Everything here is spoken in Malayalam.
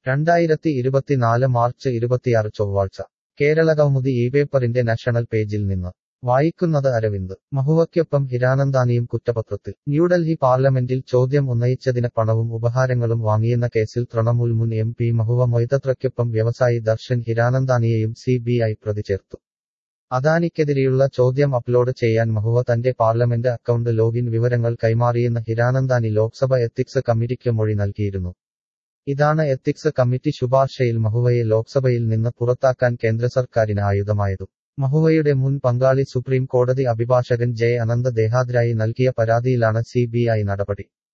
രണ്ടായിരത്തി ഇരുപത്തിനാല് മാർച്ച് ഇരുപത്തിയാറ് ചൊവ്വാഴ്ച കേരള കൗമുദി ഈ പേപ്പറിന്റെ നാഷണൽ പേജിൽ നിന്ന് വായിക്കുന്നത് അരവിന്ദ് മഹുവയ്ക്കൊപ്പം ഹിരാനന്ദാനിയും കുറ്റപത്രത്തിൽ ന്യൂഡൽഹി പാർലമെന്റിൽ ചോദ്യം ഉന്നയിച്ചതിന് പണവും ഉപഹാരങ്ങളും വാങ്ങിയെന്ന കേസിൽ തൃണമൂൽ മുൻ എം പി മഹുവ മൊയ്തത്രയ്ക്കൊപ്പം വ്യവസായി ദർശൻ ഹിരാനന്ദാനിയെയും സി ബി ഐ പ്രതി ചേർത്തു അദാനിക്കെതിരെയുള്ള ചോദ്യം അപ്ലോഡ് ചെയ്യാൻ മഹുവ തന്റെ പാർലമെന്റ് അക്കൗണ്ട് ലോഗിൻ വിവരങ്ങൾ കൈമാറിയെന്ന് ഹിരാനന്ദാനി ലോക്സഭ എത്തിക്സ് കമ്മിറ്റിക്ക് മൊഴി നൽകിയിരുന്നു ഇതാണ് എത്തിക്സ് കമ്മിറ്റി ശുപാർശയിൽ മഹുവയെ ലോക്സഭയിൽ നിന്ന് പുറത്താക്കാൻ കേന്ദ്ര സർക്കാരിന് ആയുധമായതും മഹുവയുടെ മുൻ പങ്കാളി സുപ്രീം കോടതി അഭിഭാഷകൻ ജെ അനന്ത ദേഹാദ്രായി നൽകിയ പരാതിയിലാണ് സി നടപടി